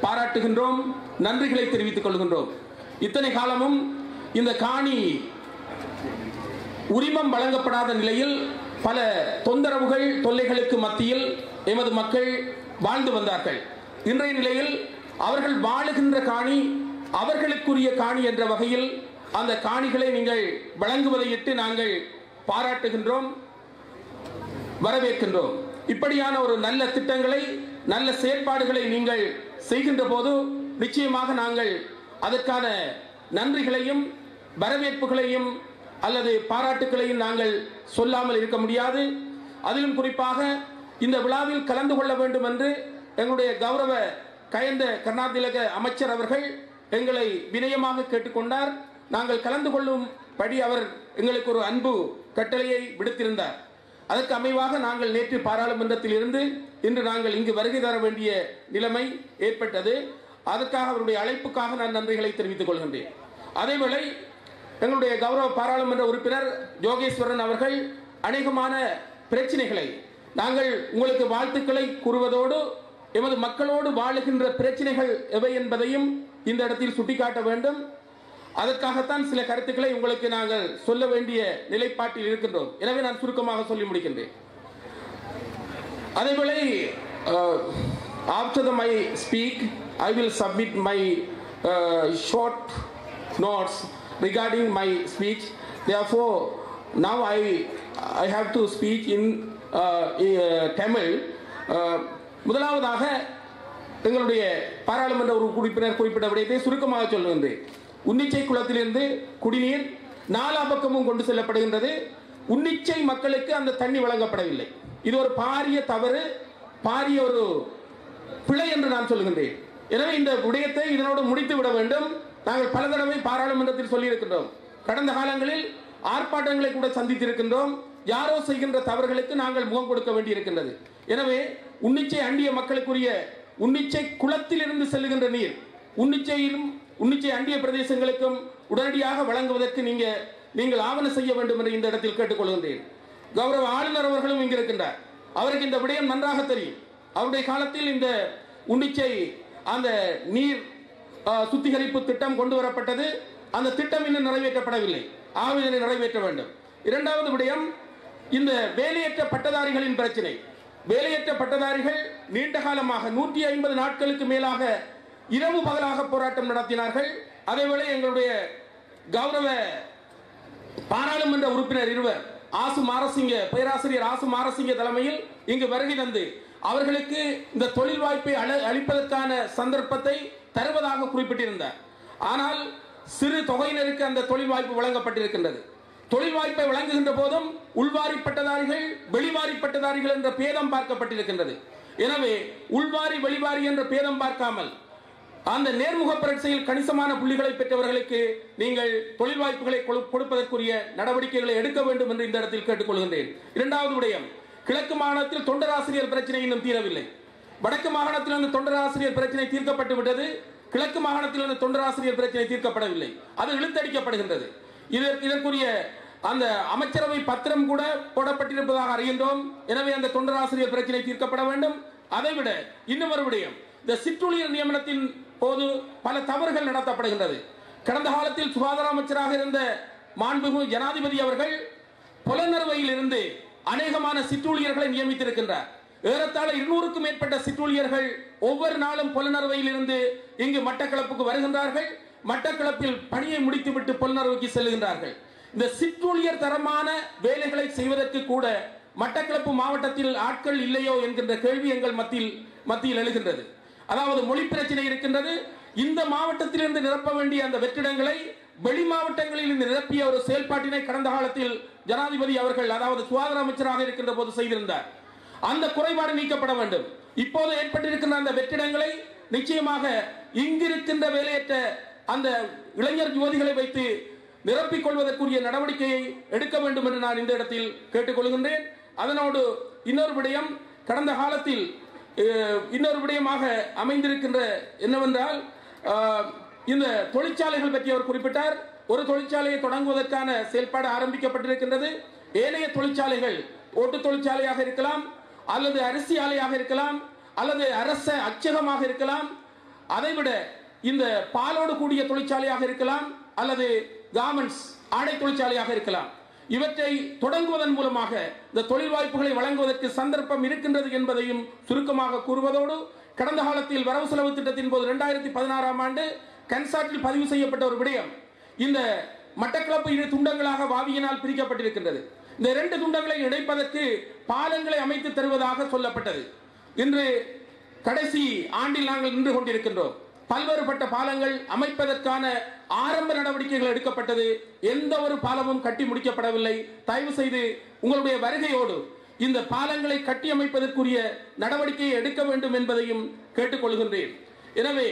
பாராட்டுகின்றோம் நன்றிகளை தெரிவித்துக் கொள்கின்றோம் இத்தனை காலமும் இந்த காணி உரிமம் வழங்கப்படாத நிலையில் பல தொந்தரவுகள் தொல்லைகளுக்கு மத்தியில் எமது மக்கள் வாழ்ந்து வந்தார்கள் இன்றைய நிலையில் அவர்கள் வாழுகின்ற காணி அவர்களுக்குரிய காணி என்ற வகையில் அந்த காணிகளை நீங்கள் வழங்குவதையிட்டு நாங்கள் பாராட்டுகின்றோம் வரவேற்கின்றோம் இப்படியான ஒரு நல்ல திட்டங்களை நல்ல செயற்பாடுகளை நீங்கள் செய்கின்ற போது நிச்சயமாக நாங்கள் அதற்கான நன்றிகளையும் வரவேற்புகளையும் அல்லது பாராட்டுகளையும் நாங்கள் சொல்லாமல் இருக்க முடியாது அதிலும் குறிப்பாக இந்த விழாவில் கலந்து கொள்ள வேண்டும் என்று எங்களுடைய கௌரவ கயந்த கர்நாடக அமைச்சர் அவர்கள் எங்களை வினயமாக கேட்டுக்கொண்டார் நாங்கள் கலந்து கொள்ளும் படி அவர் எங்களுக்கு ஒரு அன்பு கட்டளையை விடுத்திருந்தார் அதற்கு அமைவாக நாங்கள் நேற்று பாராளுமன்றத்தில் இருந்து இன்று நாங்கள் இங்கு வருகை தர வேண்டிய நிலைமை ஏற்பட்டது அதற்காக அவருடைய அழைப்புக்காக நான் நன்றிகளை தெரிவித்துக் கொள்கின்றேன் அதேவேளை எங்களுடைய கௌரவ பாராளுமன்ற உறுப்பினர் யோகேஸ்வரன் அவர்கள் அநேகமான பிரச்சனைகளை நாங்கள் உங்களுக்கு வாழ்த்துக்களை கூறுவதோடு எமது மக்களோடு வாழுகின்ற பிரச்சனைகள் எவை என்பதையும் இந்த இடத்தில் சுட்டிக்காட்ட வேண்டும் அதற்காகத்தான் சில கருத்துக்களை உங்களுக்கு நாங்கள் சொல்ல வேண்டிய நிலைப்பாட்டில் இருக்கின்றோம் எனவே நான் சுருக்கமாக சொல்லி முடிக்கின்றேன் அதேவேளை after the my speak I will submit my short notes regarding my speech. Therefore, now I I have to speak in uh, uh, Tamil. Uh, முதலாவதாக எங்களுடைய பாராளுமன்ற ஒரு உறுப்பினர் குறிப்பிட்ட விடயத்தை சுருக்கமாக சொல்லுகின்றேன் உன்னிச்சை குளத்திலிருந்து குடிநீர் நாலா பக்கமும் கொண்டு செல்லப்படுகின்றது உன்னிச்சை மக்களுக்கு அந்த தண்ணி வழங்கப்படவில்லை இது ஒரு பாரிய தவறு பாரிய ஒரு பிழை என்று நான் சொல்லுகின்றேன் எனவே இந்த விடயத்தை இதனோடு முடித்து விட வேண்டும் நாங்கள் பல தடவை பாராளுமன்றத்தில் சொல்லியிருக்கின்றோம் கடந்த காலங்களில் ஆர்ப்பாட்டங்களை கூட சந்தித்திருக்கின்றோம் யாரோ செய்கின்ற தவறுகளுக்கு நாங்கள் முகம் கொடுக்க வேண்டியிருக்கின்றது எனவே உன்னிச்சை அண்டிய மக்களுக்குரிய உன்னிச்சை குளத்தில் இருந்து செல்லுகின்ற நீர் உன்னிச்சையிலும் உன்னிச்சை அண்டிய பிரதேசங்களுக்கும் உடனடியாக வழங்குவதற்கு நீங்க நீங்கள் ஆவணம் செய்ய வேண்டும் என்று இந்த இடத்தில் கேட்டுக்கொள்கின்றேன் கௌரவ ஆளுநர் அவர்களும் இங்கு இருக்கின்றார் அவருக்கு இந்த விடயம் நன்றாக தெரியும் அவருடைய காலத்தில் இந்த உன்னிச்சை அந்த நீர் அஹ், சுத்திகரிப்பு திட்டம் கொண்டு வரப்பட்டது அந்த திட்டம் இன்னும் நிறைவேற்றப்படவில்லை ஆகவே இதனை நிறைவேற்ற வேண்டும் இரண்டாவது விடயம் இந்த வேலையற்ற பட்டதாரிகளின் பிரச்சனை வேலையற்ற பட்டதாரிகள் நீண்ட காலமாக நூற்றி ஐம்பது நாட்களுக்கு மேலாக இரவு பகலாக போராட்டம் நடத்தினார்கள் அதேவேளை எங்களுடைய கௌரவ பாராளுமன்ற உறுப்பினர் இருவர் ஆசு மாரசிங்க பேராசிரியர் ஆசு மாரசிங்க தலைமையில் இங்கு வருகை தந்து அவர்களுக்கு இந்த தொழில் வாய்ப்பை அள- அளிப்பதற்கான சந்தர்ப்பத்தை தருவதாக குறிப்பிட்டிருந்தார் ஆனால் சிறு தொகையினருக்கு அந்த தொழில் வாய்ப்பு வழங்கப்பட்டிருக்கின்றது தொழில் வாய்ப்பை வழங்குகின்ற போதும் உள்வாரி பட்டதாரிகள் வெளிவாரி பட்டதாரிகள் என்ற பேதம் பார்க்கப்பட்டிருக்கின்றது எனவே உள்வாரி வெளிவாரி என்ற பேதம் பார்க்காமல் அந்த நேர்முக பரீட்சையில் கணிசமான புள்ளிகளை பெற்றவர்களுக்கு நீங்கள் தொழில் வாய்ப்புகளை கொடு- கொடுப்பதற்குரிய நடவடிக்கைகளை எடுக்க வேண்டும் என்று இந்த இடத்தில் கேட்டுக்கொள்கின்றேன் இரண்டாவது விடயம் கிழக்கு மாகாணத்தில் தொண்டராசிரியர் பிரச்சனை இன்னும் தீரவில்லை வடக்கு மாகாணத்தில் அந்த தொண்டராசிரியர் பிரச்சனை தீர்க்கப்பட்டு விட்டது கிழக்கு மாகாணத்தில் அந்த தொண்டராசிரியர் பிரச்சனை தீர்க்கப்படவில்லை அது இழுத்தடிக்கப்படுகின்றது இதற்கு இதற்குரிய அந்த அமைச்சரவை பத்திரம் கூட போடப்பட்டிருப்பதாக அறிகின்றோம் எனவே அந்த தொண்டராசிரியர் பிரச்சனை தீர்க்கப்பட வேண்டும் அதைவிட இன்னும் ஒரு விடயம் இந்த சிற்றுளியர் நியமனத்தின் போது பல தவறுகள் நடத்தப்படுகின்றது கடந்த காலத்தில் சுகாதார அமைச்சராக இருந்த மாண்புமிகு ஜனாதிபதி அவர்கள் புலனறுவையில் இருந்து அநேகமான சிற்றூழியர்களை நியமித்திருக்கின்றார் ஏறத்தாழ இருநூறுக்கும் மேற்பட்ட சிற்றூழியர்கள் ஒவ்வொரு நாளும் புலனறுவையில் இருந்து இங்கு மட்டக்களப்புக்கு வருகின்றார்கள் மட்டக்களப்பில் பணியை முடித்துவிட்டு புலனறுவைக்கு செல்கின்றார்கள் இந்த சிற்றூழியர் தரமான வேலைகளை செய்வதற்கு கூட மட்டக்களப்பு மாவட்டத்தில் ஆட்கள் இல்லையோ என்கின்ற கேள்வி எங்கள் மத்தியில் மத்தியில் எழுகின்றது அதாவது மொழி பிரச்சனை இருக்கின்றது இந்த மாவட்டத்திலிருந்து நிரப்ப வேண்டிய அந்த வெற்றிடங்களை வெளி மாவட்டங்களில் இருந்து நிரப்பிய ஒரு செயல்பாட்டினை கடந்த காலத்தில் ஜனாதிபதி அவர்கள் அதாவது சுகாதார அமைச்சராக இருக்கின்ற போது செய்திருந்தார் அந்த குறைபாடு நீக்கப்பட வேண்டும் இப்போது ஏற்பட்டிருக்கின்ற அந்த வெற்றிடங்களை நிச்சயமாக இங்கிருக்கின்ற வேலையற்ற அந்த இளைஞர் யுவதிகளை வைத்து நிரப்பிக் கொள்வதற்குரிய நடவடிக்கையை எடுக்க வேண்டும் என்று நான் இந்த இடத்தில் கேட்டுக்கொள்கின்றேன் அதனோடு இன்னொரு விடயம் கடந்த காலத்தில் அஹ், இன்னொரு விடயமாக அமைந்திருக்கின்ற என்னவென்றால் அஹ், இந்த தொழிற்சாலைகள் பற்றி அவர் குறிப்பிட்டார் ஒரு தொழிற்சாலையை தொடங்குவதற்கான செயல்பாடு ஆரம்பிக்கப்பட்டிருக்கின்றது ஏனைய தொழிற்சாலைகள் ஓட்டு தொழிற்சாலையாக இருக்கலாம் அல்லது அரிசி ஆலையாக இருக்கலாம் அல்லது அரச அச்சகமாக இருக்கலாம் அதைவிட இந்த பாலோடு கூடிய தொழிற்சாலையாக இருக்கலாம் அல்லது கார்மெண்ட்ஸ் ஆடை தொழிற்சாலையாக இருக்கலாம் இவற்றை தொடங்குவதன் மூலமாக இந்த தொழில் வாய்ப்புகளை வழங்குவதற்கு சந்தர்ப்பம் இருக்கின்றது என்பதையும் சுருக்கமாக கூறுவதோடு கடந்த காலத்தில் வரவு செலவு திட்டத்தின் போது இரண்டாயிரத்தி பதினாறாம் ஆண்டு கன்சாட்டில் பதிவு செய்யப்பட்ட ஒரு விடயம் இந்த மட்டக்களப்பு இரு துண்டங்களாக வாவியினால் பிரிக்கப்பட்டிருக்கின்றது இந்த இரண்டு துண்டங்களை இணைப்பதற்கு பாலங்களை அமைத்து தருவதாக சொல்லப்பட்டது இன்று கடைசி ஆண்டில் நாங்கள் நின்று கொண்டிருக்கின்றோம் பல்வேறுபட்ட பாலங்கள் அமைப்பதற்கான ஆரம்ப நடவடிக்கைகள் எடுக்கப்பட்டது எந்த ஒரு பாலமும் கட்டி முடிக்கப்படவில்லை தயவு செய்து உங்களுடைய வருகையோடு இந்த பாலங்களை கட்டி அமைப்பதற்குரிய நடவடிக்கையை எடுக்க வேண்டும் என்பதையும் கேட்டுக்கொள்கின்றேன் எனவே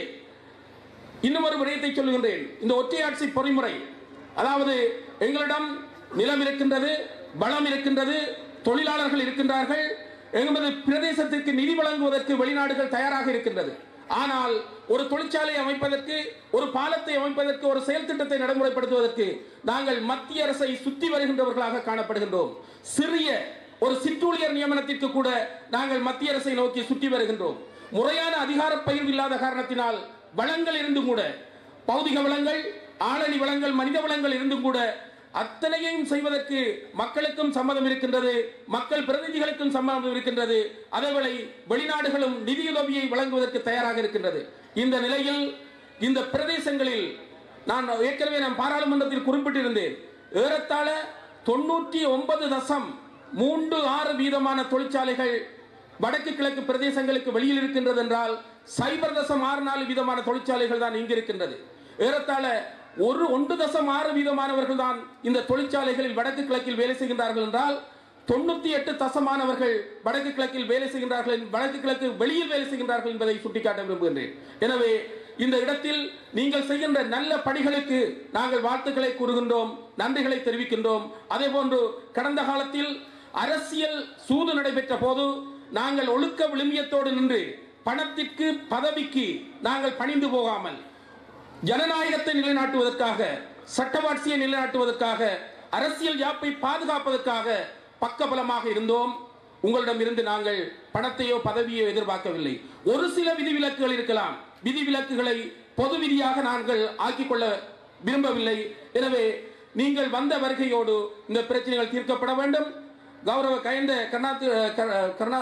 இன்னும் ஒரு விடயத்தை சொல்லுகின்றேன் இந்த ஒற்றையாட்சி பொறிமுறை அதாவது எங்களிடம் நிலம் இருக்கின்றது வளம் இருக்கின்றது தொழிலாளர்கள் இருக்கின்றார்கள் எமது பிரதேசத்திற்கு நிதி வழங்குவதற்கு வெளிநாடுகள் தயாராக இருக்கின்றது ஆனால் ஒரு தொழிற்சாலை அமைப்பதற்கு ஒரு பாலத்தை அமைப்பதற்கு ஒரு செயல் திட்டத்தை நடைமுறைப்படுத்துவதற்கு நாங்கள் மத்திய அரசை சுத்தி வருகின்றவர்களாக காணப்படுகின்றோம் சிறிய ஒரு சிற்றூழியர் நியமனத்திற்கு கூட நாங்கள் மத்திய அரசை நோக்கி சுற்றி வருகின்றோம் முறையான அதிகார பகிர்வு இல்லாத காரணத்தினால் வளங்கள் இருந்தும் கூட பௌதிக வளங்கள் ஆளணி வளங்கள் மனித வளங்கள் இருந்தும் கூட அத்தனையையும் செய்வதற்கு மக்களுக்கும் சம்மதம் இருக்கின்றது மக்கள் பிரதிநிதிகளுக்கும் சம்மதம் இருக்கின்றது அதேவேளை வெளிநாடுகளும் நிதியுதவியை வழங்குவதற்கு தயாராக இருக்கின்றது இந்த நிலையில் இந்த பிரதேசங்களில் நான் ஏற்கனவே நான் பாராளுமன்றத்தில் குறிப்பிட்டிருந்தேன் ஏறத்தாழ தொண்ணூற்றி ஒன்பது தசம் மூன்று ஆறு வீதமான தொழிற்சாலைகள் வடக்கு கிழக்கு பிரதேசங்களுக்கு வெளியில் இருக்கின்றது என்றால் சைபர் தசம் ஆறு நாலு வீதமான தொழிற்சாலைகள் தான் இங்கு இருக்கின்றது ஏறத்தாழ ஒரு ஒன்று தசம் ஆறு வீதமானவர்கள் தான் இந்த தொழிற்சாலைகளில் வடக்கு கிழக்கில் வேலை செய்கின்றார்கள் என்றால் தொண்ணூத்தி எட்டு தசமானவர்கள் வடக்கு கிழக்கில் வேலை செய்கின்றார்கள் வடக்கு கிழக்கு வெளியில் வேலை செய்கின்றார்கள் என்பதை சுட்டிக்காட்ட விரும்புகின்றேன் எனவே இந்த இடத்தில் நீங்கள் செய்கின்ற நல்ல பணிகளுக்கு நாங்கள் வாழ்த்துக்களை கூறுகின்றோம் நன்றிகளை தெரிவிக்கின்றோம் அதே போன்று கடந்த காலத்தில் அரசியல் சூது நடைபெற்ற போது நாங்கள் ஒழுக்க விழுமியத்தோடு நின்று பணத்திற்கு பதவிக்கு நாங்கள் பணிந்து போகாமல் ஜனநாயகத்தை நிலைநாட்டுவதற்காக சட்டவாட்சியை நிலைநாட்டுவதற்காக அரசியல் யாப்பை பாதுகாப்பதற்காக பக்கபலமாக இருந்தோம் உங்களிடம் இருந்து நாங்கள் பணத்தையோ பதவியோ எதிர்பார்க்கவில்லை ஒரு சில விதிவிலக்குகள் இருக்கலாம் விதிவிலக்குகளை பொது விதியாக நாங்கள் ஆக்கிக் கொள்ள விரும்பவில்லை எனவே நீங்கள் வந்த வருகையோடு இந்த பிரச்சனைகள் தீர்க்கப்பட வேண்டும் கௌரவ கயந்த கர்நாத்து கர்ணா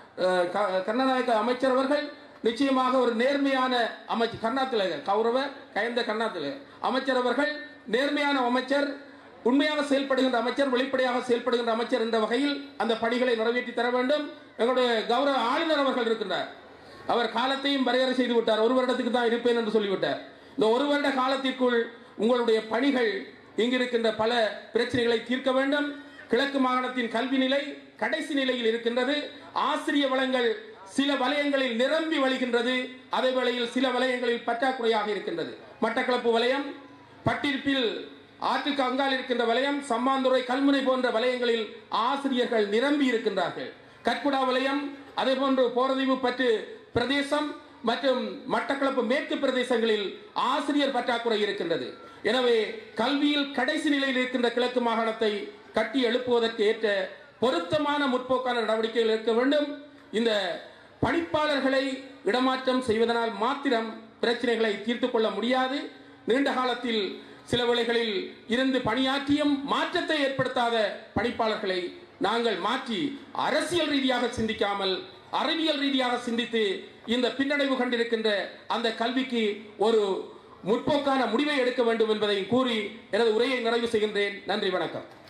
கர்நாடக அமைச்சர் அவர்கள் நிச்சயமாக ஒரு நேர்மையான அமைச்சர் கர்நாடக கௌரவ கயந்த கர்நாடக அமைச்சர் அவர்கள் நேர்மையான அமைச்சர் உண்மையாக செயல்படுகின்ற அமைச்சர் வெளிப்படையாக செயல்படுகின்ற அமைச்சர் என்ற வகையில் அந்த பணிகளை நிறைவேற்றி தர வேண்டும் எங்களுடைய கௌரவ ஆளுநர் அவர்கள் இருக்கின்றார் அவர் காலத்தையும் வரையறை செய்து விட்டார் ஒரு வருடத்துக்கு தான் இருப்பேன் என்று சொல்லிவிட்டார் இந்த ஒரு வருட காலத்திற்குள் உங்களுடைய பணிகள் இங்கிருக்கின்ற பல பிரச்சனைகளை தீர்க்க வேண்டும் கிழக்கு மாகாணத்தின் கல்வி நிலை கடைசி நிலையில் இருக்கின்றது ஆசிரிய வளங்கள் சில வலயங்களில் நிரம்பி வழிகின்றது அதே வேளையில் சில வலயங்களில் பற்றாக்குறையாக இருக்கின்றது மட்டக்களப்பு வலயம் பட்டிருப்பில் ஆற்றுக்கு அங்கால் இருக்கின்ற வலயம் சம்மாந்துறை கல்முனை போன்ற வலயங்களில் ஆசிரியர்கள் நிரம்பி இருக்கின்றார்கள் கற்குடா வலயம் அதே போன்று போரதீவு பற்று பிரதேசம் மற்றும் மட்டக்களப்பு மேற்கு பிரதேசங்களில் ஆசிரியர் பற்றாக்குறை இருக்கின்றது எனவே கல்வியில் கடைசி நிலையில் இருக்கின்ற கிழக்கு மாகாணத்தை கட்டி எழுப்புவதற்கு ஏற்ற பொருத்தமான முற்போக்கான நடவடிக்கைகள் இருக்க வேண்டும் இந்த பணிப்பாளர்களை இடமாற்றம் செய்வதனால் மாத்திரம் பிரச்சனைகளை தீர்த்து கொள்ள முடியாது நீண்ட காலத்தில் சில வேளைகளில் இருந்து பணியாற்றியும் மாற்றத்தை ஏற்படுத்தாத பணிப்பாளர்களை நாங்கள் மாற்றி அரசியல் ரீதியாக சிந்திக்காமல் அறிவியல் ரீதியாக சிந்தித்து இந்த பின்னடைவு கண்டிருக்கின்ற அந்த கல்விக்கு ஒரு முற்போக்கான முடிவை எடுக்க வேண்டும் என்பதை கூறி எனது உரையை நிறைவு செய்கின்றேன் நன்றி வணக்கம்